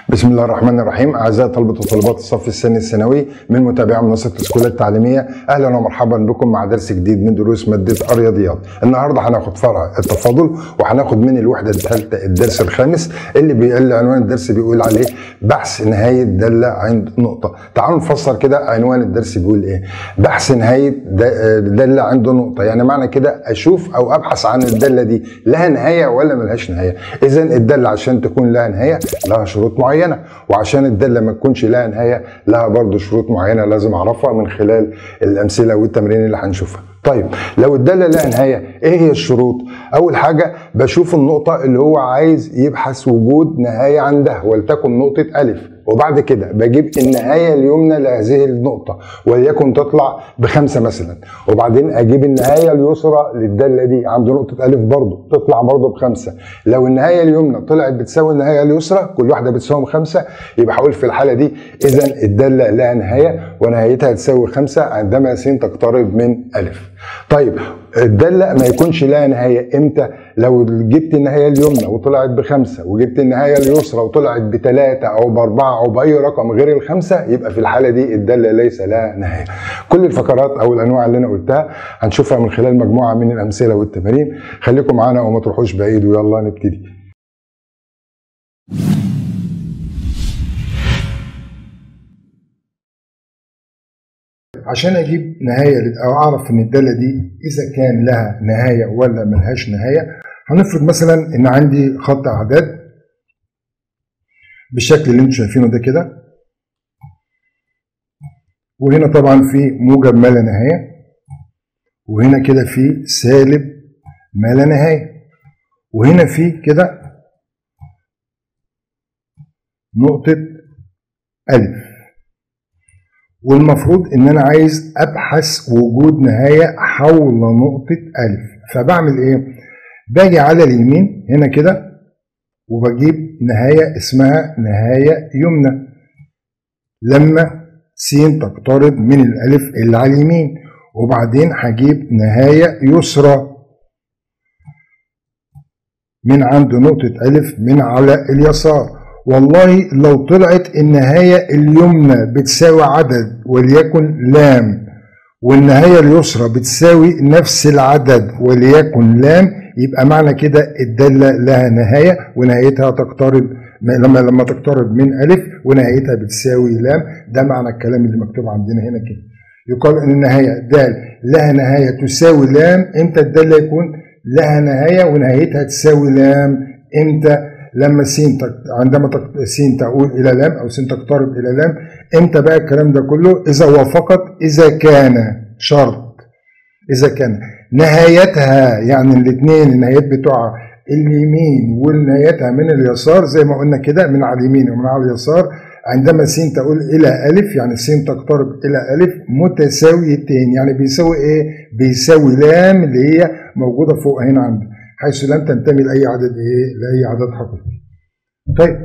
بسم الله الرحمن الرحيم اعزائي طلبه وطالبات الصف الثاني الثانوي من متابعي منصه الاسكولات التعليميه اهلا ومرحبا بكم مع درس جديد من دروس ماده الرياضيات النهارده هناخد فرع التفاضل وهناخد من الوحده الثالثه الدرس الخامس اللي بيقل عنوان الدرس بيقول عليه بحث نهايه داله عند نقطه تعالوا نفسر كده عنوان الدرس بيقول ايه بحث نهايه داله عند نقطه يعني معنى كده اشوف او ابحث عن الداله دي لها نهايه ولا ملهاش نهايه اذا الداله عشان تكون لها نهايه لها شروط معينه معينه وعشان الداله ما تكونش لها نهايه لها برضه شروط معينه لازم اعرفها من خلال الامثله والتمرين اللي هنشوفها طيب لو الداله لها نهايه ايه هي الشروط اول حاجه بشوف النقطه اللي هو عايز يبحث وجود نهايه عندها ولتكن نقطه الف وبعد كده بجيب النهايه اليمنى لهذه النقطه وليكن تطلع بخمسه مثلا وبعدين اجيب النهايه اليسرى للداله دي عند نقطه الف برضه تطلع برضه بخمسه لو النهايه اليمنى طلعت بتساوي النهايه اليسرى كل واحده بتساوي خمسه يبقى هقول في الحاله دي اذا الداله لها نهايه ونهايتها تساوي خمسه عندما س تقترب من الف طيب الداله ما يكونش لها نهايه امتى لو جبت النهايه اليمنى وطلعت بخمسه وجبت النهايه اليسرى وطلعت بثلاثه او باربعه او باي رقم غير الخمسه يبقى في الحاله دي الداله ليس لها نهايه. كل الفقرات او الانواع اللي انا قلتها هنشوفها من خلال مجموعه من الامثله والتمارين خليكم معانا وما تروحوش بعيد ويلا نبتدي. عشان اجيب نهايه او اعرف ان الداله دي اذا كان لها نهايه ولا ملهاش نهايه هنفرض مثلا ان عندي خط اعداد بالشكل اللي انتم شايفينه ده كده وهنا طبعا في موجب ما لا نهايه وهنا كده في سالب ما لا نهايه وهنا في كده نقطه الف والمفروض ان انا عايز ابحث وجود نهايه حول نقطه الف فبعمل ايه باجي على اليمين هنا كده وبجيب نهايه اسمها نهايه يمنى لما س تقترب من الالف اللي على اليمين وبعدين هجيب نهايه يسرى من عند نقطه الف من على اليسار والله لو طلعت النهاية اليمنى بتساوي عدد وليكن لام والنهاية اليسرى بتساوي نفس العدد وليكن لام يبقى معنى كده الدالة لها نهاية ونهايتها تقترب لما لما تقترب من ألف ونهايتها بتساوي لام ده معنى الكلام اللي مكتوب عندنا هنا كده يقال ان النهاية دال لها نهاية تساوي لام امتى الدالة يكون لها نهاية ونهايتها تساوي لام امتى لما س عندما س تؤول الى لام او س تقترب الى لام امتى بقى الكلام ده كله اذا وافقت اذا كان شرط اذا كان نهايتها يعني الاثنين النهايات بتوع اليمين والنهايتها من اليسار زي ما قلنا كده من على اليمين ومن على اليسار عندما س تؤول الى الف يعني س تقترب الى الف متساويتين يعني بيساوي ايه بيساوي لام اللي هي موجوده فوق هنا عندنا حيث لم تنتمي لاي عدد ايه لاي عدد حقيقي طيب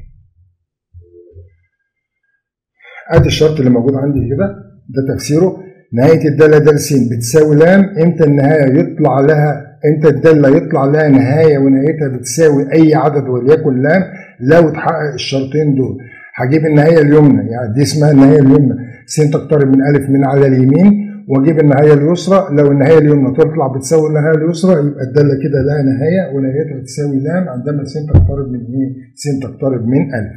ادي الشرط اللي موجود عندي كده ده تفسيره نهايه الداله د س بتساوي لام امتى النهايه يطلع لها امتى الداله يطلع لها نهايه ونهايتها بتساوي اي عدد وليكن لام لو اتحقق الشرطين دول هجيب النهايه اليمنى يعني دي اسمها النهايه اليمنى س تقترب من الف من على اليمين واجيب النهايه اليسرى لو النهايه اليمنى تطلع بتساوي النهايه اليسرى يبقى الداله كده لها نهايه ونهايتها تساوي لام عندما س تقترب من ايه؟ س تقترب من الف.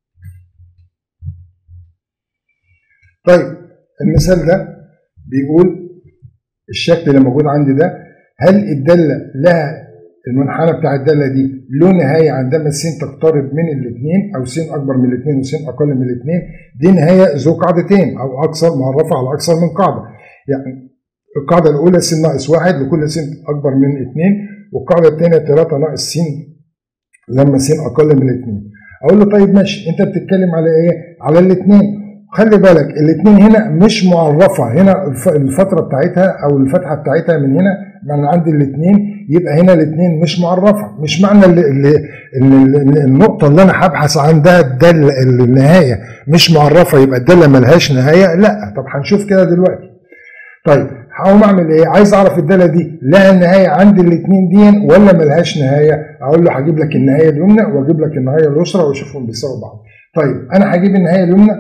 طيب المثال ده بيقول الشكل اللي موجود عندي ده هل الداله لها المنحنى بتاع الداله دي له نهايه عندما س تقترب من الاثنين او س اكبر من الاثنين وس اقل من الاثنين دي نهايه ذو قاعدتين او اكثر معرفه على اكثر من قاعده يعني القاعده الاولى س ناقص واحد لكل س اكبر من اثنين والقاعده الثانيه 3 ناقص س لما س اقل من اثنين اقول له طيب ماشي انت بتتكلم على ايه؟ على الاثنين خلي بالك الاثنين هنا مش معرفه هنا الفتره بتاعتها او الفتحه بتاعتها من هنا من عند الاثنين يبقى هنا الاثنين مش معرفه مش معنى اللي اللي ان النقطه اللي انا هبحث عندها الداله النهايه مش معرفه يبقى الداله ملهاش نهايه لا طب هنشوف كده دلوقتي طيب هقوم اعمل ايه؟ عايز اعرف الداله دي لها نهايه عند الاثنين دي ولا ملهاش نهايه؟ اقول له هجيب لك النهايه اليمنى واجيب لك النهايه اليسرى واشوفهم بيساووا بعض. طيب انا هجيب النهايه اليمنى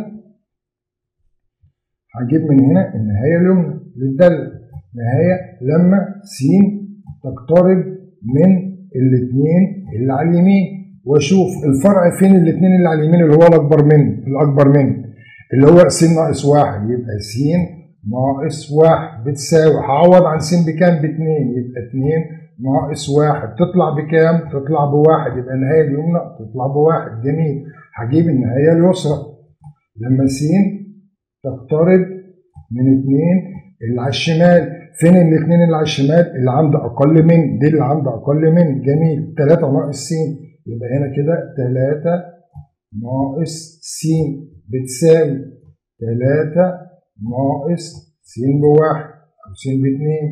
هجيب من هنا النهايه اليمنى للداله نهايه لما س تقترب من الاثنين اللي على اليمين واشوف الفرع فين الاثنين اللي على اليمين اللي هو الاكبر من الاكبر من اللي هو س ناقص واحد يبقى س ناقص واحد بتساوي هعوض عن س بكام؟ باتنين يبقى اتنين ناقص واحد تطلع بكام؟ تطلع بواحد يبقى النهاية اليمنى تطلع بواحد جميل هجيب النهاية اليسرى لما س تقترب من اتنين اللي على الشمال فين الاتنين اللي على الشمال اللي عند اقل من دي اللي عند اقل من جميل 3 ناقص س يبقى هنا كده 3 ناقص س بتساوي 3 ناقص س بواحد او س باتنين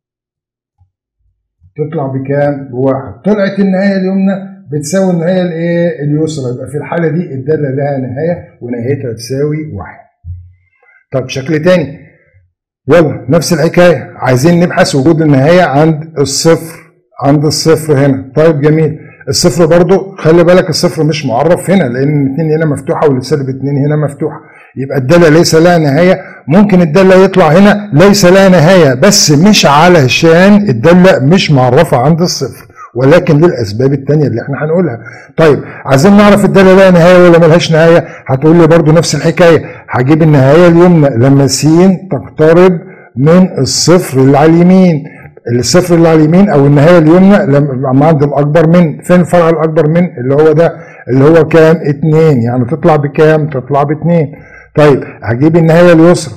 تطلع بكام؟ بواحد طلعت النهايه اليمنى بتساوي النهايه الايه؟ اليسرى يبقى في الحاله دي الداله لها نهايه ونهايتها تساوي واحد. طب شكل تاني يلا نفس الحكايه عايزين نبحث وجود النهايه عند الصفر عند الصفر هنا طيب جميل الصفر برضو خلي بالك الصفر مش معرف هنا لان الاثنين هنا مفتوحه والسالب اثنين هنا مفتوحه يبقى الداله ليس لها نهايه ممكن الداله يطلع هنا ليس لها نهايه بس مش علشان الداله مش معرفه عند الصفر ولكن للاسباب الثانيه اللي احنا هنقولها طيب عايزين نعرف الداله لها نهايه ولا ملهاش نهايه هتقول لي برضو نفس الحكايه هجيب النهايه اليمنى لما س تقترب من الصفر اللي على اليمين الصفر اللي على اليمين او النهايه اليمنى لما عند الاكبر من فين الفرع الاكبر من اللي هو ده اللي هو كام اتنين يعني تطلع بكام تطلع باتنين طيب هجيب النهايه اليسرى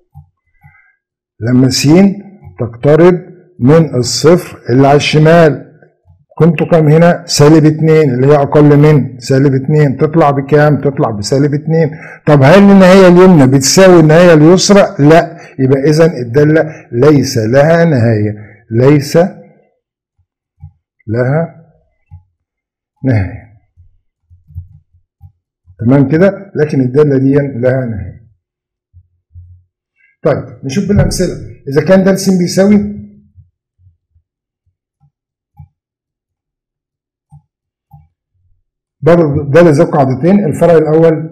لما س تقترب من الصفر اللي على الشمال كنت كام هنا سالب 2 اللي هي اقل من سالب 2 تطلع بكام تطلع بسالب 2 طب هل النهايه اليمنى بتساوي النهايه اليسرى لا يبقى اذا الداله ليس لها نهايه ليس لها نهايه تمام كده لكن الداله دي لها نهايه طيب نشوف بالامثله اذا كان ده س بيساوي برضه ده ذو قاعدتين الفرع الاول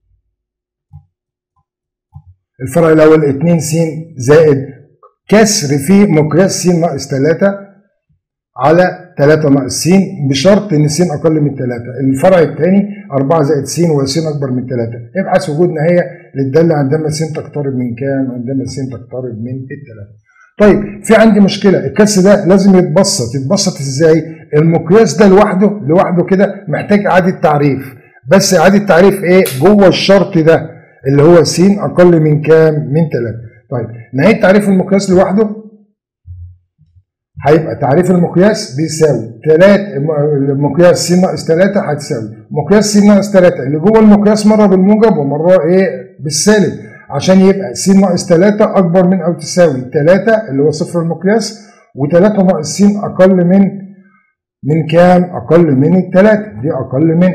الفرع الاول 2 س زائد كسر في مقياس س ناقص 3 على 3 ناقص س بشرط ان س اقل من 3 الفرع الثاني 4 زائد س وس اكبر من 3 ابحث وجود نهايه للداله عندما س تقترب من كام عندما س تقترب من الثلاثه طيب في عندي مشكله الكسر ده لازم يتبسط يتبسط ازاي المقياس ده لوحده لوحده كده محتاج اعاده تعريف بس اعاده تعريف ايه جوه الشرط ده اللي هو س اقل من كام من 3 طيب نهايه تعريف المقياس لوحده هيبقى تعريف المقياس بيساوي 3 المقياس س ناقص 3 هتساوي مقياس س ناقص 3 اللي جوه المقياس مره بالموجب ومره ايه بالسالب عشان يبقى س ناقص 3 اكبر من او تساوي 3 اللي هو صفر المقياس و3 ناقص س اقل من من كام؟ اقل من الثلاثة دي اقل من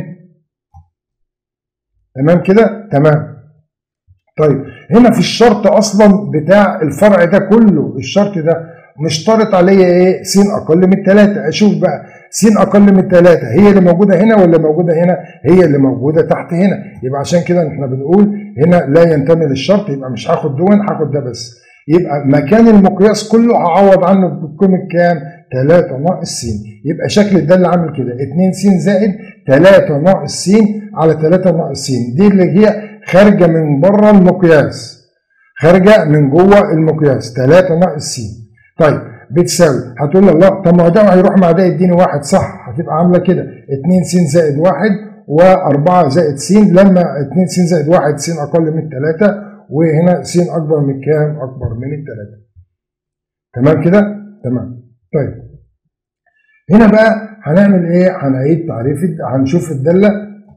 تمام كده؟ تمام طيب هنا في الشرط اصلا بتاع الفرع ده كله الشرط ده مشترط عليا ايه؟ س اقل من ثلاثة اشوف بقى س اقل من ثلاثة هي اللي موجودة هنا ولا موجودة هنا؟ هي اللي موجودة تحت هنا يبقى عشان كده احنا بنقول هنا لا ينتمي للشرط يبقى مش هاخد دون هاخد ده بس يبقى مكان المقياس كله هعوض عنه بقيمة كام؟ 3 ناقص س يبقى شكل الدالة عامل كده 2 س زائد 3 ناقص س على 3 ناقص س دي اللي هي خارجة من بره المقياس خارجة من جوه المقياس 3 ناقص س طيب بتساوي هتقول لي الله طب ما ده هيروح مع ده يديني واحد صح هتبقى عامله كده 2 س زائد 1 و4 زائد س لما 2 س زائد 1 س اقل من 3 وهنا س اكبر من كام؟ اكبر من الثلاثه. تمام كده؟ تمام. طيب. هنا بقى هنعمل ايه؟ هنعيد تعريف هنشوف الداله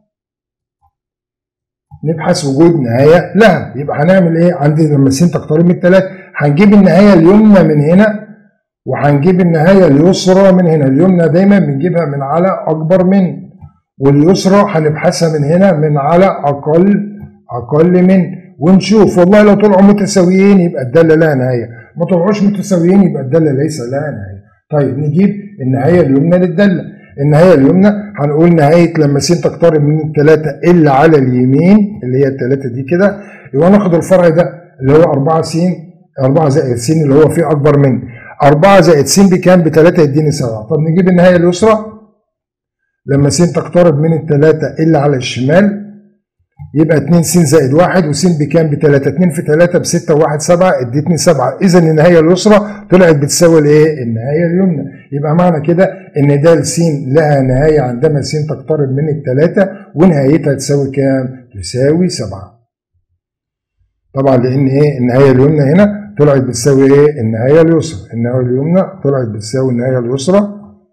نبحث وجود نهايه لها يبقى هنعمل ايه؟ عندي لما س تقترب من الثلاثه هنجيب النهايه اليمنى من هنا وهنجيب النهايه اليسرى من هنا، اليمنى دايما بنجيبها من على اكبر من واليسرى هنبحثها من هنا من على اقل اقل من ونشوف والله لو طلعوا متساويين يبقى الداله لها نهايه ما طلعوش متساويين يبقى الداله ليس لها نهايه طيب نجيب النهايه اليمنى للداله النهايه اليمنى هنقول نهايه لما س تقترب من الثلاثه الا على اليمين اللي هي الثلاثه دي كده يبقى ناخد الفرع ده اللي هو 4 س 4 زائد س اللي هو فيه اكبر من 4 زائد س بكام؟ ب 3 يديني 7 طب نجيب النهايه اليسرى لما س تقترب من الثلاثه الا على الشمال يبقى 2 س زائد 1 وس بكام؟ ب 3 2 في 3 ب 6 و1 7 ادتني 7 اذا النهايه اليسرى طلعت بتساوي الايه؟ النهايه اليمنى يبقى معنى كده ان د س لها نهايه عندما س تقترب من الثلاثه ونهايتها تساوي كام؟ تساوي 7 طبعا لان ايه النهايه اليمنى هنا طلعت بتساوي ايه؟ النهايه اليسرى النهايه اليمنى طلعت بتساوي النهايه اليسرى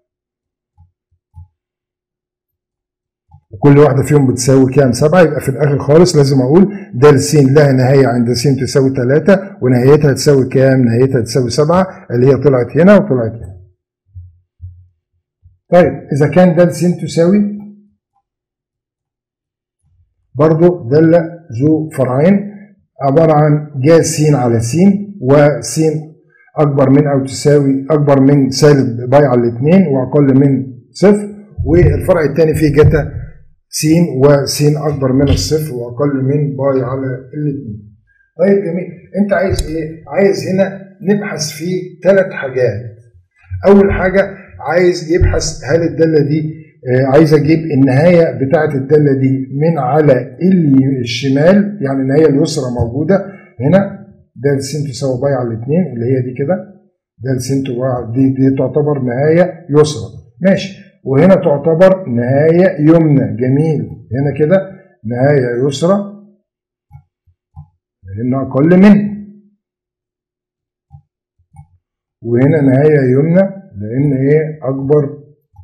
وكل واحده فيهم بتساوي كام؟ 7 يبقى في الاخر خالص لازم اقول د س لها نهايه عند س تساوي 3 ونهايتها تساوي كام؟ نهايتها تساوي 7 اللي هي طلعت هنا وطلعت هنا. طيب اذا كان د س تساوي برضو دالة ذو فرعين عبارة عن ج س على س وس أكبر من أو تساوي أكبر من سالب باي على الاثنين وأقل من صفر والفرع الثاني فيه جتا س وس أكبر من الصفر وأقل من باي على الاثنين. طيب جميل أنت عايز إيه؟ عايز هنا نبحث في ثلاث حاجات. أول حاجة عايز يبحث هل الدالة دي عايز اجيب النهايه بتاعه الداله دي من على الشمال يعني النهايه اليسرى موجوده هنا د س تساوي باي على الاثنين اللي هي دي كده د س دي دي تعتبر نهايه يسرى ماشي وهنا تعتبر نهايه يمنى جميل هنا كده نهايه يسرى لان اقل من وهنا نهايه يمنى لان ايه اكبر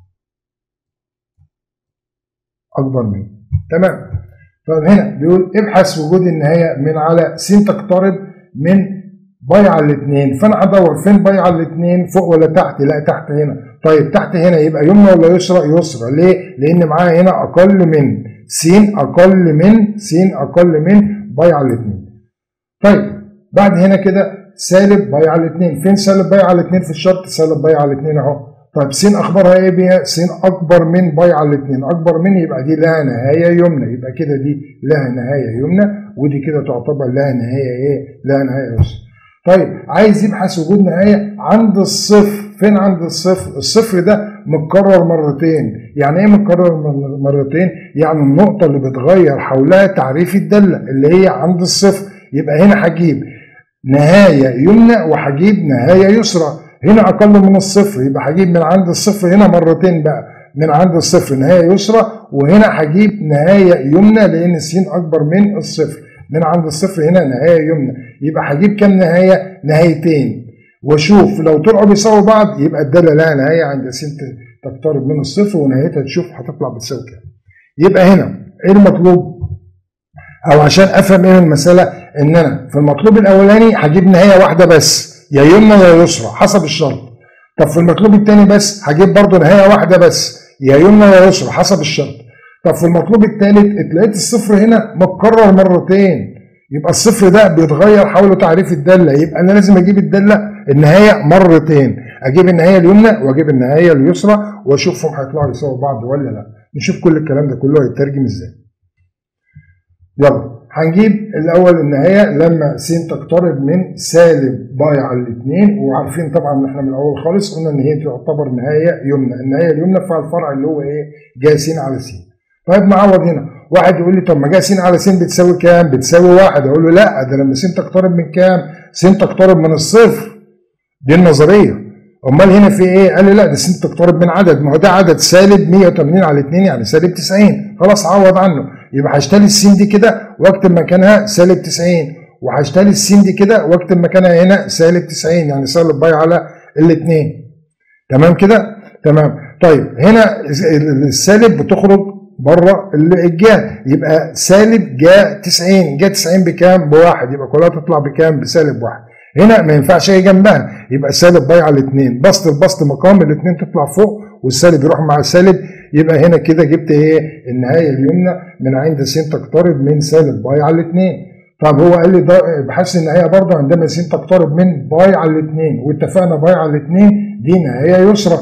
اكبر منه تمام طب هنا بيقول ابحث وجود النهايه من على س تقترب من باي على الاثنين فانا هدور فين باي على الاثنين فوق ولا تحت لا تحت هنا طيب تحت هنا يبقى يمنى ولا يسرى يسرى ليه لان معايا هنا اقل من س اقل من س اقل من باي على الاثنين طيب بعد هنا كده سالب باي على الاثنين فين سالب باي على الاثنين في الشرط سالب باي على الاثنين اهو طيب س اخبارها ايه بيها؟ س اكبر من باي على الاثنين، اكبر من يبقى دي لها نهايه يمنى، يبقى كده دي لها نهايه يمنى ودي كده تعتبر لها نهايه ايه؟ لها نهايه يسرى. طيب عايز يبحث وجود نهايه عند الصفر، فين عند الصفر؟ الصفر ده متكرر مرتين، يعني ايه متكرر مرتين؟ يعني النقطه اللي بتغير حولها تعريف الداله اللي هي عند الصفر، يبقى هنا هجيب نهايه يمنى وهجيب نهايه يسرى. هنا اقل من الصفر يبقى هجيب من عند الصفر هنا مرتين بقى من عند الصفر نهايه يسرى وهنا هجيب نهايه يمنى لان س اكبر من الصفر من عند الصفر هنا نهايه يمنى يبقى هجيب كام نهايه نهايتين واشوف لو طلعوا بيساووا بعض يبقى الداله لها نهايه عند س تقترب من الصفر ونهايتها تشوف هتطلع بتساوي كام يبقى هنا ايه المطلوب او عشان افهم ايه المساله ان انا في المطلوب الاولاني هجيب نهايه واحده بس يا يمنى يا يسرى حسب الشرط طب في المطلوب الثاني بس هجيب برضه نهايه واحده بس يا يمنى يا يسرى حسب الشرط طب في المطلوب الثالث لقيت الصفر هنا متكرر مرتين يبقى الصفر ده بيتغير حول تعريف الداله يبقى انا لازم اجيب الداله النهايه مرتين اجيب النهايه اليمنى واجيب النهايه اليسرى واشوفهم هيطلعوا يساووا بعض ولا لا نشوف كل الكلام ده كله هيترجم ازاي يلا هنجيب الاول النهايه لما س تقترب من سالب باي على الاثنين وعارفين طبعا ان احنا من الاول خالص قلنا ان هي تعتبر نهايه يمنى النهايه اليمنى فيها الفرع اللي هو ايه جا س على س طيب نعوض هنا واحد يقول لي طب ما جا س على س بتساوي كام بتساوي واحد اقول له لا ده لما س تقترب من كام س تقترب من الصفر دي النظريه امال هنا في ايه قال لي لا ده س تقترب من عدد ما هو ده عدد سالب 180 على 2 يعني سالب 90 خلاص عوض عنه يبقى هشتري السين دي كده واكتب مكانها سالب 90 وهشتري السين دي كده واكتب مكانها هنا سالب 90 يعني سالب باي على الاثنين تمام كده تمام طيب هنا السالب بتخرج بره الجهه يبقى سالب جا 90 جا 90 بكام بواحد يبقى كلها تطلع بكام بسالب واحد هنا ما ينفعش ايه جنبها يبقى سالب باي على الاثنين بسط البسط مقام الاثنين تطلع فوق والسالب يروح مع السالب يبقى هنا كده جبت ايه النهايه اليمنى من عند س تقترب من سالب باي على الاثنين طب هو قال لي ده ابحاث النهايه برضه عندما س تقترب من باي على الاثنين واتفقنا باي على الاثنين دي نهايه يسرى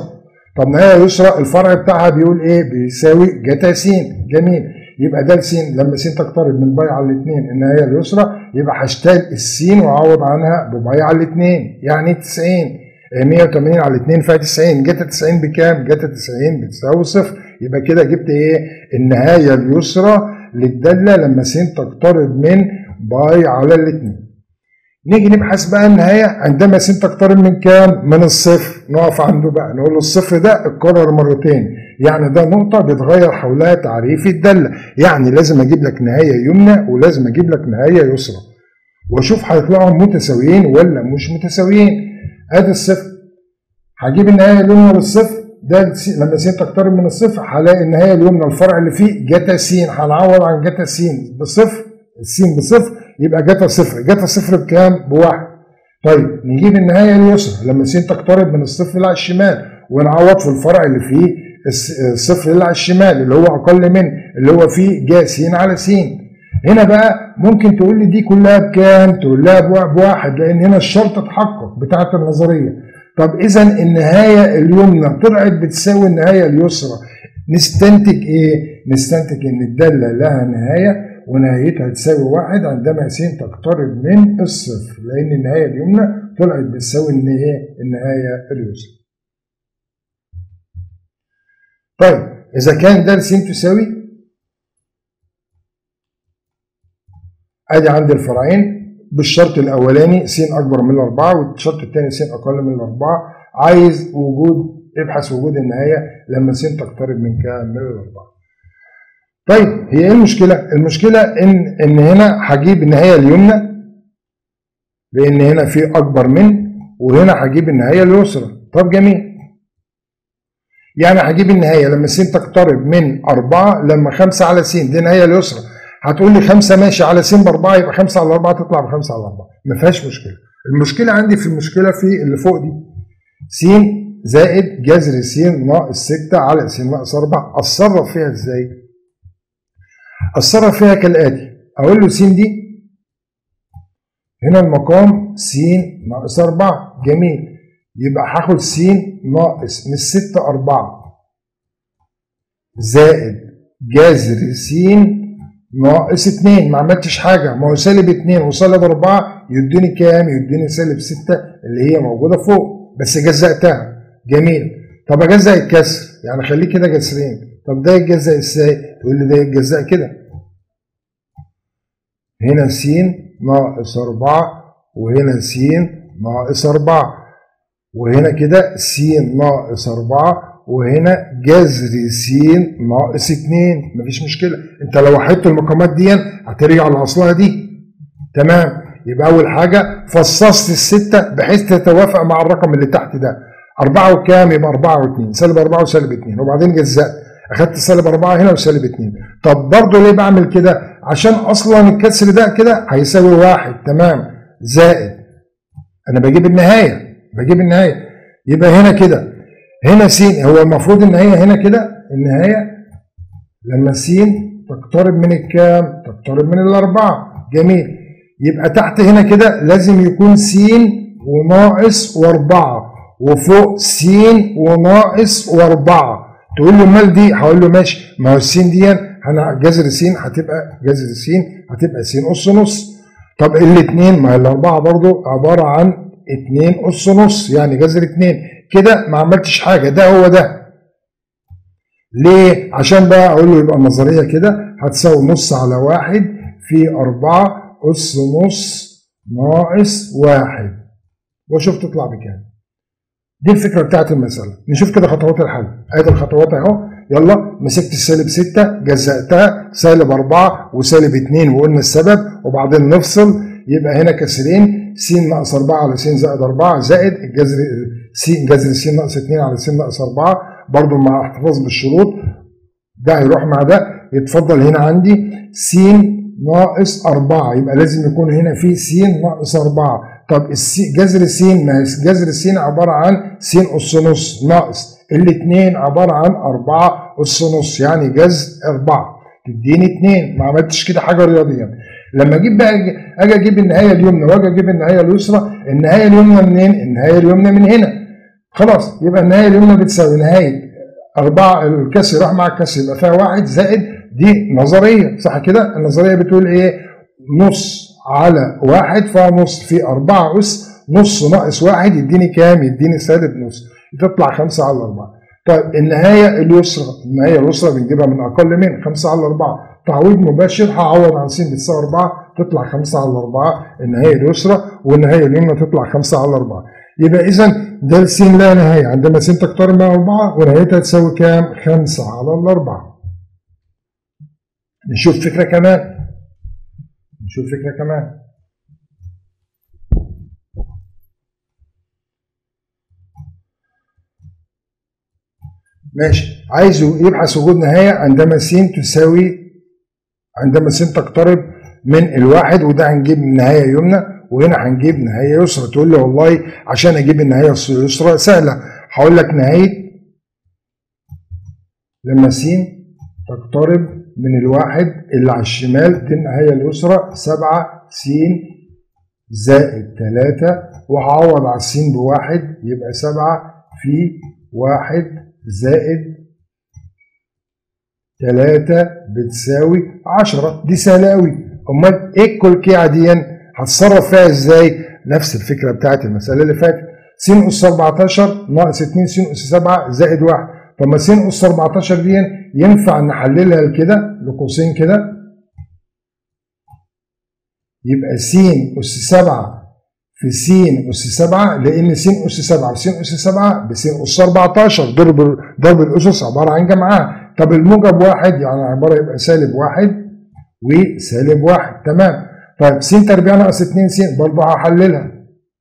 طب نهايه يسرى الفرع بتاعها بيقول ايه بيساوي جتا س جميل يبقى ده س لما س تقترب من باي على الاثنين النهايه اليسرى يبقى هشتغل السين واعوض عنها بباي على الاثنين يعني 90 180 على 2 فيها 90 جتا 90 بكام؟ جتا 90 بتساوي صفر يبقى كده جبت ايه؟ النهايه اليسرى للداله لما س تقترب من باي على الاثنين. نيجي نبحث بقى النهايه عندما س تقترب من كام؟ من الصفر نقف عنده بقى نقول له الصفر ده اتكرر مرتين يعني ده نقطه بيتغير حولها تعريف الداله يعني لازم اجيب لك نهايه يمنى ولازم اجيب لك نهايه يسرى واشوف هيطلعوا متساويين ولا مش متساويين ادي الصفر هجيب النهايه اليمنى للصفر ده لما س تقترب من الصفر هلاقي النهايه اليمنى الفرع اللي فيه جتا س هنعوض عن جتا س بصفر السين بصفر يبقى جتا صفر جتا صفر بكام؟ بواحد طيب نجيب النهايه اليسرى لما س تقترب من الصفر اللي على الشمال ونعوض في الفرع اللي فيه الصفر اللي على الشمال اللي هو اقل من اللي هو فيه جا س على س هنا بقى ممكن تقول لي دي كلها بكام؟ تقول لها بواحد لان هنا الشرط اتحقق بتاعت النظريه طب اذا النهايه اليمنى طلعت بتساوي النهايه اليسرى نستنتج ايه؟ نستنتج ان الداله لها نهايه ونهايتها تساوي واحد عندما س تقترب من الصفر لان النهايه اليمنى طلعت بتساوي النهايه النهايه اليسرى. طيب اذا كان ده س تساوي ادي عندي الفرعين بالشرط الاولاني س اكبر من الاربعه والشرط الثاني س اقل من الاربعه عايز وجود ابحث وجود النهايه لما س تقترب من كام من الاربعه. طيب هي ايه المشكله؟ المشكله ان ان هنا هجيب النهايه اليمنى لان هنا في اكبر من وهنا هجيب النهايه اليسرى طب جميل يعني هجيب النهايه لما س تقترب من أربعة لما خمسة على س دي النهايه اليسرى هتقول لي خمسة ماشي على س بأربعة يبقى خمسة على أربعة تطلع بخمسة على أربعة ما فيهاش مشكلة المشكلة عندي في المشكلة في اللي فوق دي س زائد جذر س ناقص 6 على س ناقص 4 اتصرف فيها ازاي؟ اتصرف فيها كالاتي اقول له س دي هنا المقام س ناقص 4 جميل يبقى هاخد س ناقص من 6 4 زائد جذر س ناقص 2 ما عملتش حاجه ما هو سالب 2 وسالب 4 يديني كام؟ يديني سالب 6 اللي هي موجوده فوق بس جزأتها جميل طب اجزأ الكسر يعني خليه كده جسرين طب ده يتجزأ ازاي؟ تقول لي ده يتجزأ كده هنا س ناقص 4 وهنا س ناقص 4 وهنا كده س ناقص 4 وهنا جذر س ناقص 2 مفيش مشكله انت لو وحدت المقامات دي هترجع لاصلها دي تمام يبقى اول حاجه فصصت السته بحيث تتوافق مع الرقم اللي تحت ده 4 وكام يبقى 4 و2 سالب 4 وسالب 2 وبعدين جزأت اخدت سالب 4 هنا وسالب 2 طب برضه ليه بعمل كده عشان اصلا الكسر ده كده هيساوي واحد تمام زائد انا بجيب النهايه بجيب النهايه يبقى هنا كده هنا س هو المفروض النهايه هنا كده النهايه لما س تقترب من الكام تقترب من الاربعه جميل يبقى تحت هنا كده لازم يكون س وناقص واربعه وفوق س وناقص واربعه تقول له امال دي هقول له ماشي ما هو السين دي انا جذر س هتبقى جذر س هتبقى س اس نص طب الاثنين ما الاربعه برضو عباره عن 2 اس نص يعني جذر 2 كده ما عملتش حاجه ده هو ده ليه؟ عشان بقى اقول له يبقى النظريه كده هتساوي نص على واحد في 4 اس نص ناقص واحد واشوف تطلع بكام دي الفكره بتاعت المساله نشوف كده خطوات الحل ادي الخطوات اهو يلا مسكت السالب 6 جزأتها سالب 4 وسالب 2 وقلنا السبب وبعدين نفصل يبقى هنا كسرين س ناقص 4 على س زائد 4 زائد الجذر س جذر س ناقص 2 على س ناقص 4 برضو مع احتفاظ بالشروط ده هيروح مع ده يتفضل هنا عندي س ناقص 4 يبقى لازم يكون هنا في س ناقص 4 طب جذر س ما جذر س عباره عن س اس نص ناقص الاثنين عباره عن 4 اس نص يعني جذر 4 تديني 2 ما عملتش كده حاجه رياضيا لما اجيب بقى اجي اجيب النهايه اليمنى واجي اجيب النهايه اليسرى النهايه اليمنى منين؟ النهايه اليمنى من هنا خلاص يبقى النهايه اليمنى بتساوي نهايه أربعة الكسر راح مع الكسر يبقى فيها واحد زائد دي نظرية صح كده؟ النظرية بتقول إيه؟ نص على واحد فنص في أربعة أس نص ناقص واحد يديني كام؟ يديني سالب نص تطلع خمسة على أربعة. طيب النهاية اليسرى النهاية اليسرى بنجيبها من أقل من خمسة على أربعة تعويض مباشر هعوض عن س بتساوي أربعة تطلع خمسة على أربعة النهاية اليسرى والنهاية اليمنى تطلع خمسة على أربعة. يبقى إذا ده س لا نهاية عندما س تقترب من أربعة ونهايتها تساوي كام؟ خمسة على الأربعة. نشوف فكرة كمان نشوف فكرة كمان ماشي عايز يبحث وجود نهاية عندما س تساوي عندما س تقترب من الواحد وده هنجيب نهاية يمنى وهنا هنجيب نهاية يسرى تقول لي والله عشان اجيب النهاية اليسرى سهلة هقول لك نهاية لما س تقترب من الواحد اللي على الشمال دي النهاية اليسرى سبعة س زائد تلاتة وهعوض على السين بواحد يبقى سبعة في واحد زائد تلاتة بتساوي عشرة دي سهلة أوي أمال إيه الكلكيعة دي هتصرف فيها إزاي؟ نفس الفكرة بتاعت المسألة اللي فاتت س أس 14 ناقص 2 س أس 7 زائد 1 طب ما س أس 14 دي ينفع نحللها لكده لقوسين كده يبقى س أس 7 في س أس 7 لأن س أس 7 في س أس 7 بس أس 14 ضرب ضرب الأسس عبارة عن جمعها طب الموجب واحد يعني عبارة يبقى سالب واحد وسالب واحد تمام طيب س تربيع ناقص 2 س برضه هحللها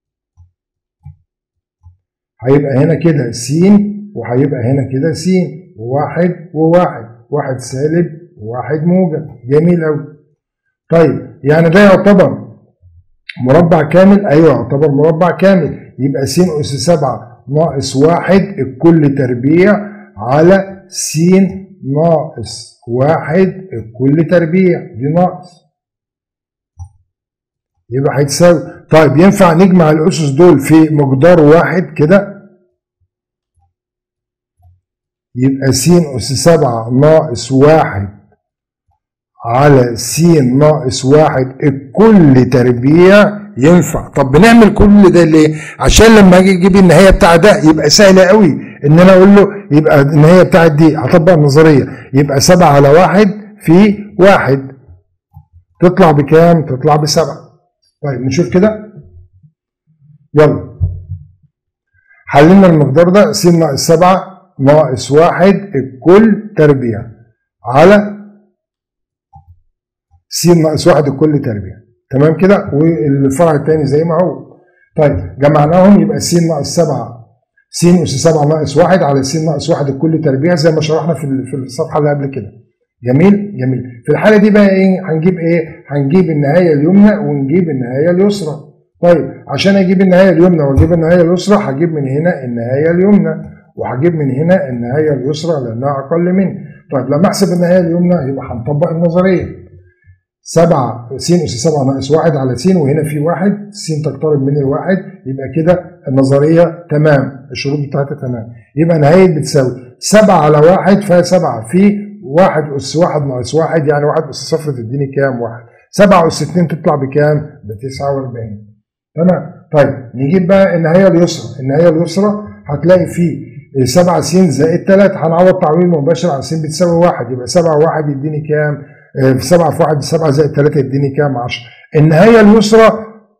هيبقى هنا كده س وهيبقى هنا كده س وواحد وواحد واحد سالب وواحد موجب جميل قوي طيب يعني ده يعتبر مربع كامل ايوه يعتبر مربع كامل يبقى س اس 7 ناقص واحد الكل تربيع على س ناقص واحد الكل تربيع دي ناقص يبقى هيتساوي طيب ينفع نجمع الاسس دول في مقدار واحد كده يبقى س أس سبعة ناقص واحد على س ناقص واحد الكل تربيع ينفع طب بنعمل كل ده ليه عشان لما اجي اجيب النهايه بتاع ده يبقى سهل قوي ان انا اقول له يبقى النهايه بتاعت دي هطبق النظريه يبقى سبعة على واحد في واحد تطلع بكام تطلع بسبعة طيب نشوف كده يلا حللنا المقدار ده س ناقص سبعة ناقص واحد الكل تربيع على س ناقص واحد الكل تربيع تمام كده والفرع الثاني زي ما هو طيب جمعناهم يبقى س ناقص سبعة س أس سبعة ناقص واحد على س ناقص واحد الكل تربيع زي ما شرحنا في في الصفحة اللي قبل كده جميل جميل في الحالة دي بقى ايه هنجيب ايه هنجيب النهاية اليمنى ونجيب النهاية اليسرى طيب عشان اجيب النهاية اليمنى واجيب النهاية اليسرى هجيب من هنا النهاية اليمنى وهجيب من هنا النهاية اليسرى لأنها أقل من طيب لما أحسب النهاية اليمنى يبقى هنطبق النظرية 7 س أس 7 ناقص 1 على س وهنا في 1 س تقترب من الواحد يبقى كده النظرية تمام الشروط بتاعتها تمام يبقى نهاية بتساوي 7 على 1 فيها 7 في 1 أس 1 ناقص 1 يعني 1 أس صفر تديني كام 1 7 أس 2 تطلع بكام؟ ب 49 تمام طيب نجيب بقى النهاية اليسرى النهاية اليسرى هتلاقي فيه 7 س زائد 3 هنعوض تعويض مباشر عن س بتساوي 1 يبقى 7 و1 يديني كام؟ في 7 في 1 7 زائد 3 يديني كام 10 النهاية اليسرى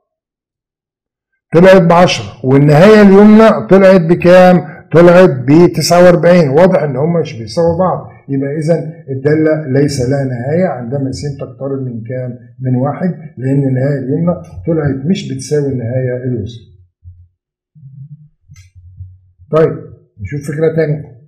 طلعت ب 10 والنهاية اليمنى طلعت بكام؟ طلعت ب 49 واضح ان هم مش بيساووا بعض يبقى اذا الداله ليس لها نهايه عندما س تقترب من كام؟ من واحد لان النهايه اليمنى طلعت مش بتساوي النهايه اليسرى. طيب نشوف فكره ثانيه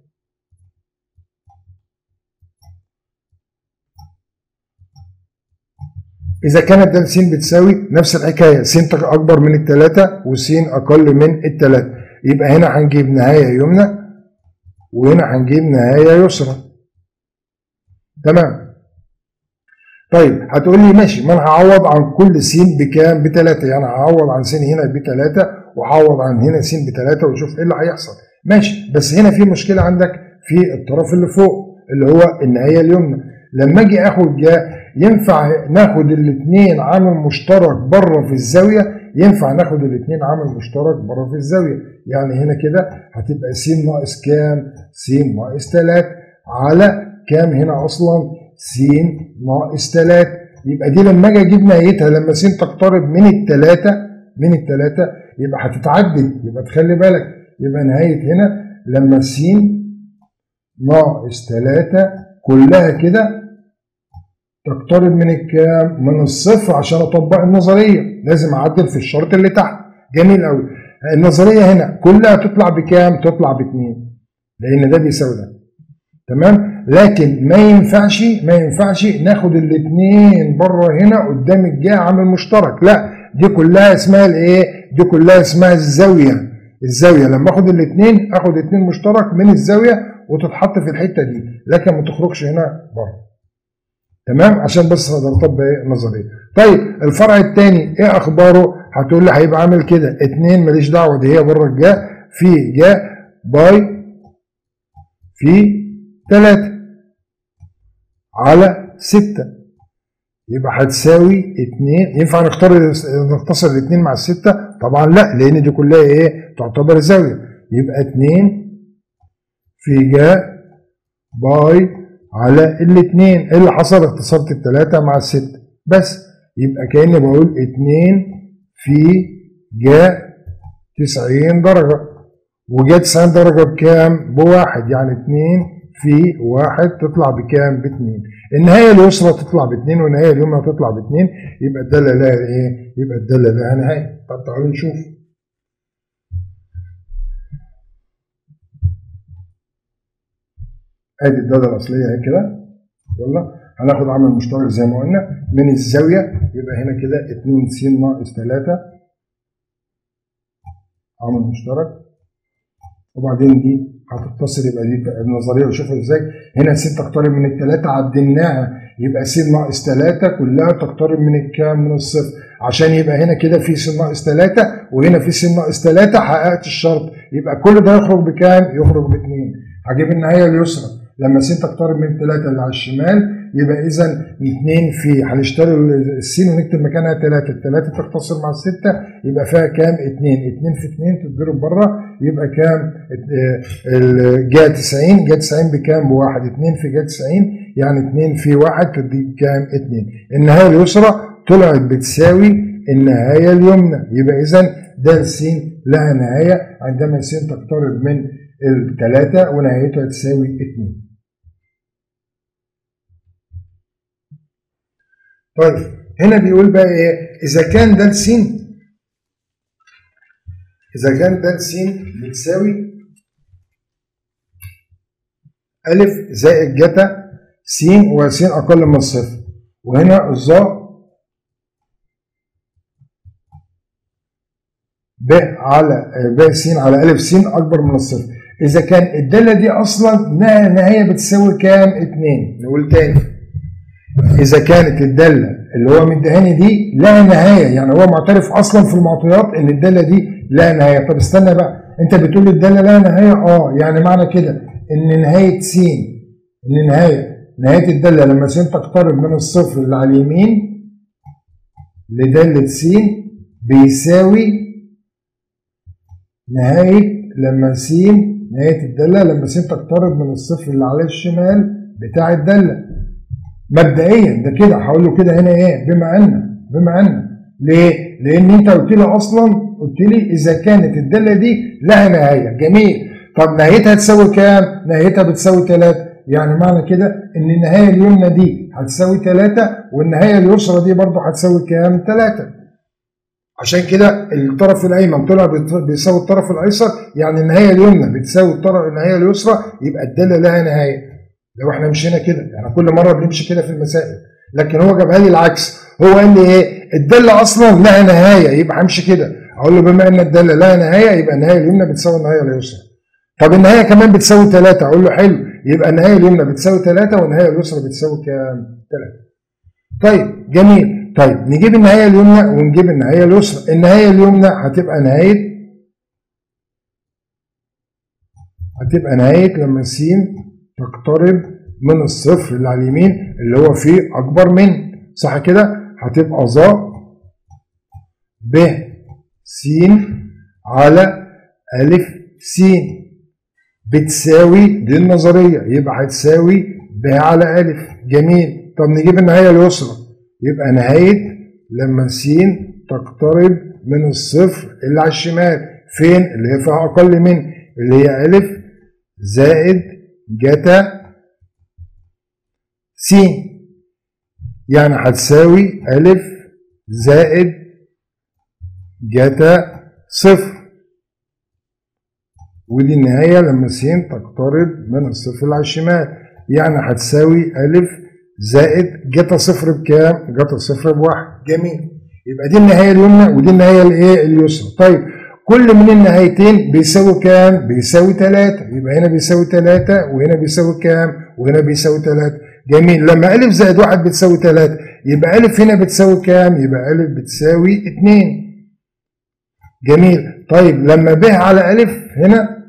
إذا كانت د س بتساوي نفس الحكاية س أكبر من التلاتة وس أقل من التلاتة يبقى هنا هنجيب نهاية يمنى وهنا هنجيب نهاية يسرى تمام طيب هتقول لي ماشي ما انا هعوض عن كل س بكام؟ بتلاتة يعني هعوض عن س هنا بتلاتة وعوض عن هنا س بتلاتة وشوف ايه اللي هيحصل ماشي بس هنا في مشكله عندك في الطرف اللي فوق اللي هو النهايه اليمنى لما اجي اخد جا ينفع ناخد الاثنين عامل مشترك بره في الزاويه ينفع ناخد الاثنين عامل مشترك بره في الزاويه يعني هنا كده هتبقى س ناقص كام س ناقص 3 على كام هنا اصلا س ناقص 3 يبقى دي لما اجي اجيب نهايتها لما س تقترب من الثلاثه من الثلاثه يبقى هتتعدل يبقى تخلي بالك يبقى نهايه هنا لما س ناقص 3 كلها كده تقترب من الكام؟ من الصفر عشان اطبق النظريه لازم اعدل في الشرط اللي تحت جميل قوي النظريه هنا كلها تطلع بكام؟ تطلع باتنين لان ده بيساوي ده تمام؟ لكن ما ينفعش ما ينفعش ناخد الاثنين بره هنا قدام الجهه عامل مشترك لا دي كلها اسمها الايه؟ دي كلها اسمها الزاويه الزاويه لما اخد الاثنين اخد اثنين مشترك من الزاويه وتتحط في الحته دي لكن ما تخرجش هنا بره تمام عشان بس اقدر اطبق ايه نظريه طيب الفرع الثاني ايه اخباره هتقول لي هيبقى عامل كده 2 ماليش دعوه دي هي بره الجاء في جاء باي في 3 على 6 يبقى هتساوي 2 ينفع نختار نختصر الاثنين مع الستة طبعا لا لان دي كلها ايه تعتبر زاويه يبقى 2 في جاء باي على الاثنين ايه اللي حصل اختصرت الثلاثة مع الستة بس يبقى كأني بقول اتنين في جاء تسعين درجة وجاء تسعين درجة بكام؟ بواحد يعني اتنين في واحد تطلع بكام؟ باتنين النهاية اليسرى تطلع باتنين والنهاية اليمنى تطلع باتنين يبقى الدالة لها ايه؟ يبقى الدالة لها نهاية طب تعالوا نشوف ادي الداله الاصليه اهي كده يلا هناخد عامل مشترك زي ما قلنا من الزاويه يبقى هنا كده 2 س ناقص 3 عامل مشترك وبعدين دي هتتصل يبقى دي النظريه وشوفوا ازاي هنا س تقترب من الثلاثه عدلناها يبقى س ناقص 3 كلها تقترب من الكام من الصفر عشان يبقى هنا كده في س ناقص 3 وهنا في س ناقص 3 حققت الشرط يبقى كل ده يخرج بكام؟ يخرج باثنين هجيب النهايه اليسرى لما س تقترب من الثلاثة اللي على الشمال يبقى إذا اثنين في هنشتري السين ونكتب مكانها ثلاثة، الثلاثة تختصر مع الستة يبقى فيها كام؟ اثنين، اثنين في اثنين تتضرب بره يبقى كام؟ جا 90 جا 90 بكام؟ بواحد، اثنين في جا 90 يعني اثنين في واحد تديك كام؟ اثنين. النهاية اليسرى طلعت بتساوي النهاية اليمنى يبقى إذا ده س لها نهاية عندما س تقترب من الثلاثة ونهايتها تساوي اتنين. طيب هنا بيقول بقى ايه؟ إذا كان ده س إذا كان ده س بتساوي ألف زائد جتا س وس أقل من الصفر وهنا الظا ب على ب س على ألف س أكبر من الصفر إذا كان الدالة دي أصلا نهاية بتساوي كام؟ اتنين نقول تاني إذا كانت الدالة اللي هو مديهاني دي لها نهاية يعني هو معترف أصلا في المعطيات إن الدالة دي لها نهاية طب استنى بقى أنت بتقول الدالة لها نهاية أه يعني معنى كده إن نهاية س إن نهاية نهاية الدالة لما س تقترب من الصفر اللي على اليمين لدالة س بيساوي نهاية لما س نهاية الدالة لما س تقترب من الصفر اللي على الشمال بتاع الدالة مبدئيا ده كده هقول له كده هنا ايه بما ان بما ان ليه؟ لان انت قلت لي اصلا قلت لي اذا كانت الداله دي لها نهايه جميل طب نهايتها تساوي كام؟ نهايتها بتساوي 3 يعني معنى كده ان النهايه اليمنى دي هتساوي 3 والنهايه اليسرى دي برضه هتساوي كام؟ 3 عشان كده الطرف الايمن طلع بيساوي الطرف الايسر يعني النهايه اليمنى بتساوي الطرف النهايه اليسرى يبقى الداله لها نهايه لو احنا مشينا كده يعني كل مره بنمشي كده في المسائل لكن هو جابها لي العكس هو قال لي ايه الداله اصلا لها نهايه يبقى همشي كده اقول له بما ان الداله لها نهايه يبقى النهايه اليمنى بتساوي النهايه اليسرى طب النهايه كمان بتساوي 3 اقول له حلو يبقى النهايه اليمنى بتساوي 3 والنهايه اليسرى بتساوي كام 3 طيب جميل طيب نجيب النهايه اليمنى ونجيب النهايه اليسرى النهايه اليمنى هتبقى نهايه هتبقى نهاية لما س تقترب من الصفر اللي على اليمين اللي هو فيه أكبر من صح كده هتبقى ظ ب س على ألف س بتساوي دي النظرية يبقى هتساوي ب على ألف جميل طب نجيب النهاية اليسرى يبقى نهاية لما س تقترب من الصفر اللي على الشمال فين اللي هي فيها أقل من اللي هي ألف زائد جتا س يعني هتساوي ألف زائد جتا صفر ودي النهاية لما س تقترب من الصفر اللي على الشمال يعني هتساوي ألف زائد جتا صفر بكام؟ جتا صفر بواحد جميل يبقى دي النهاية اليمنى ودي النهاية الايه؟ اليسرى طيب كل من النهايتين بيساوي كام؟ بيساوي 3 يبقى هنا بيساوي 3 وهنا بيساوي كام؟ وهنا بيساوي 3 جميل لما ألف زائد واحد بتساوي 3 يبقى ألف هنا بتساوي كام؟ يبقى ألف بتساوي 2 جميل طيب لما ب على ألف هنا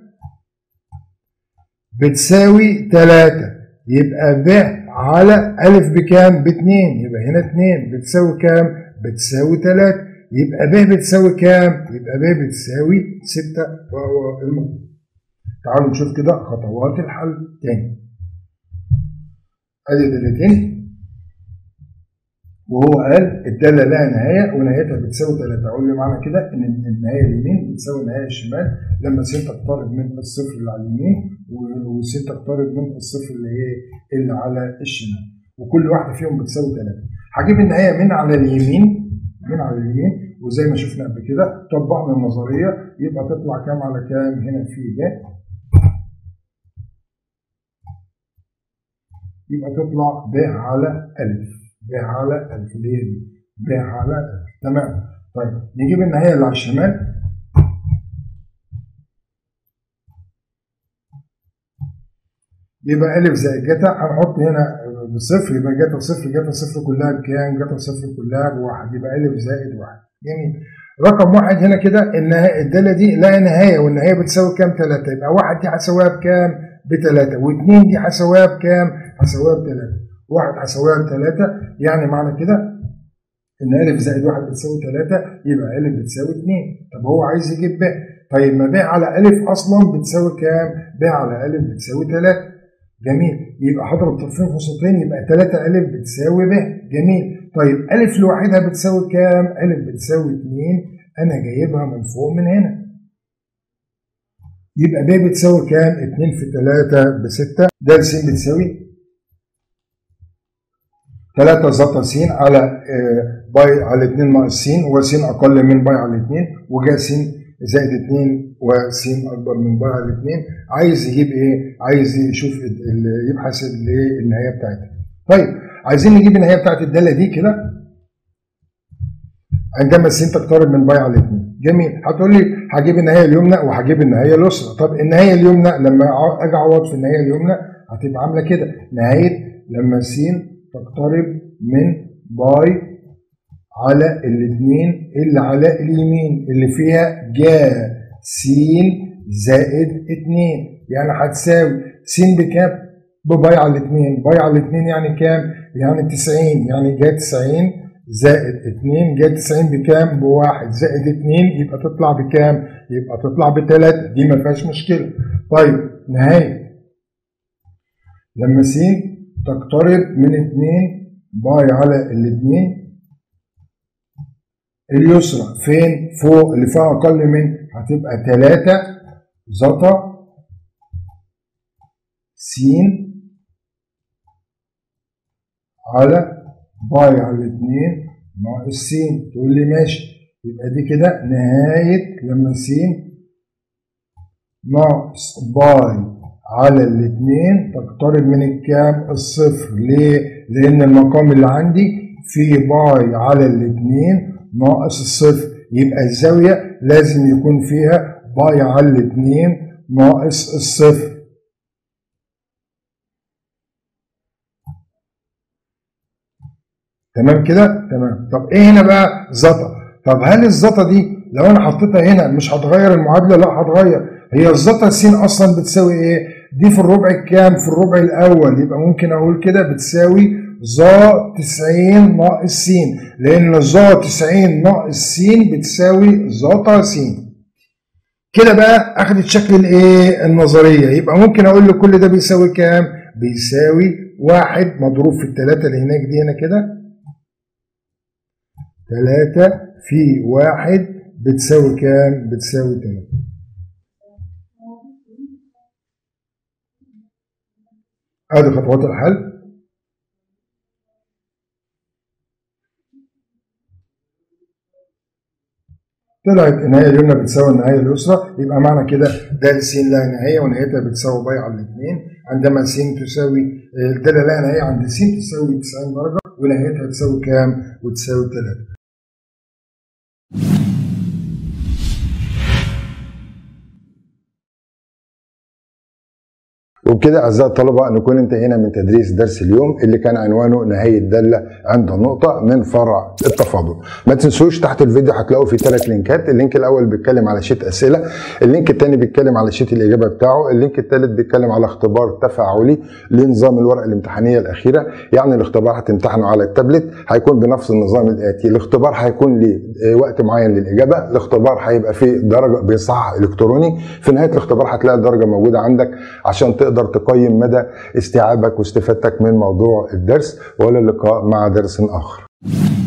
بتساوي 3 يبقى ب على ألف بكام؟ باتنين يبقى هنا 2 بتساوي كام؟ بتساوي 3 يبقى ب بتساوي كام؟ يبقى ب بتساوي 6 وهو المطلوب. تعالوا نشوف كده خطوات الحل تاني. ادي دالتين وهو قال الداله لها نهايه ونهايتها بتساوي 3 اقول لي معنى كده ان النهايه اليمين بتساوي النهايه الشمال لما س تقترب من الصفر اللي على اليمين وس تقترب من الصفر اللي هي اللي على الشمال وكل واحده فيهم بتساوي 3 هجيب النهايه من على اليمين من على اليمين وزي ما شفنا قبل كده طبقنا النظريه يبقى تطلع كام على كام هنا في ب يبقى تطلع ب على ألف ب على ألف اللي هي دي ب على ألف تمام طيب نجيب النهاية اللي على الشمال يبقى ألف زائد جتا هنحط هنا بصفر يبقى جتا صفر جتا صفر كلها بكام؟ جتا صفر كلها بواحد يبقى ألف زائد واحد جميل رقم واحد هنا كده النهاية الدالة دي لها نهاية والنهاية بتساوي كام؟ ثلاثة يبقى واحد دي هتساويها بكام؟ بثلاثة واثنين دي هساويها بكام؟ هساويها بثلاثة واحد هساويها بثلاثة يعني معنى كده إن ألف زائد واحد بتساوي ثلاثة يبقى ألف بتساوي اثنين طب هو عايز يجيب ب طيب ما ب على ألف أصلا بتساوي كام؟ ب على ألف بتساوي ثلاثة جميل يبقى هضرب طرفين في وسطين يبقى 3 ألف بتساوي ب جميل طيب ألف لوحدها بتساوي كام؟ ألف بتساوي 2 أنا جايبها من فوق من هنا يبقى ب بتساوي كام؟ 2 في 3 ب 6 ده س بتساوي 3 زتا س على باي على 2 ناقص س هو س أقل من باي على 2 وجا س زائد 2 وس اكبر من باي على 2 عايز يجيب ايه؟ عايز يشوف يبحث الايه النهايه بتاعتها. طيب عايزين نجيب النهايه بتاعت الداله دي كده عندما س تقترب من باي على 2 جميل هتقول لي هجيب النهايه اليمنى وهجيب النهايه اليسرى طب النهايه اليمنى لما اجي اعوض في النهايه اليمنى هتبقى عامله كده نهايه لما س تقترب من باي على الاثنين اللي على اليمين اللي فيها جا س زائد 2 يعني هتساوي س بكام؟ بباي على 2 باي على 2 يعني كام؟ يعني 90 يعني جا 90 زائد 2 جا 90 بكام؟ بواحد زائد 2 يبقى تطلع بكام؟ يبقى تطلع بثلاثة دي ما فيهاش مشكلة. طيب نهاية لما س تقترب من 2 باي على الاثنين اليسرى فين فوق اللي فيها اقل من هتبقى 3 زتا س على باي على 2 ناقص س تقول لي ماشي يبقى دي كده نهاية لما س ناقص باي على الاثنين تقترب من الكام الصفر ليه لان المقام اللي عندي فيه باي على الاثنين ناقص الصفر يبقى الزاوية لازم يكون فيها باي على الاثنين ناقص الصفر تمام كده تمام طب ايه هنا بقى زتا طب هل الزتا دي لو انا حطيتها هنا مش هتغير المعادله لا هتغير هي الزتا س اصلا بتساوي ايه دي في الربع الكام في الربع الاول يبقى ممكن اقول كده بتساوي ظا 90 ناقص س لان ظا 90 ناقص س بتساوي زتا س كده بقى اخدت شكل الايه النظريه يبقى ممكن اقول له كل ده بيساوي كام بيساوي واحد مضروب في الثلاثه اللي هناك دي هنا كده ثلاثة في واحد بتساوي كام بتساوي ثلاثة ادي خطوات الحل طلعت النهايه اليمنى بتساوي النهايه اليسرى يبقى معنى كده د س لها نهايه ونهايتها بتساوي باي على الاثنين عندما س تساوي د لها نهايه عند س تساوي 90 درجه ونهايتها تساوي كام؟ وتساوي 3 وبكده اعزائي الطلبه نكون انتهينا من تدريس درس اليوم اللي كان عنوانه نهايه داله عند النقطه من فرع التفاضل. ما تنسوش تحت الفيديو هتلاقوا في ثلاث لينكات، اللينك الاول بيتكلم على شيت اسئله، اللينك الثاني بيتكلم على شيت الاجابه بتاعه، اللينك الثالث بيتكلم على اختبار تفاعلي لنظام الورقه الامتحانيه الاخيره، يعني الاختبار هتمتحنه على التابلت هيكون بنفس النظام الاتي، الاختبار هيكون ليه وقت معين للاجابه، الاختبار هيبقى فيه درجه بيصحح الكتروني، في نهايه الاختبار هتلاقي الدرجه موجوده عندك عشان تقدر تقدر تقيم مدى استيعابك واستفادتك من موضوع الدرس والى اللقاء مع درس اخر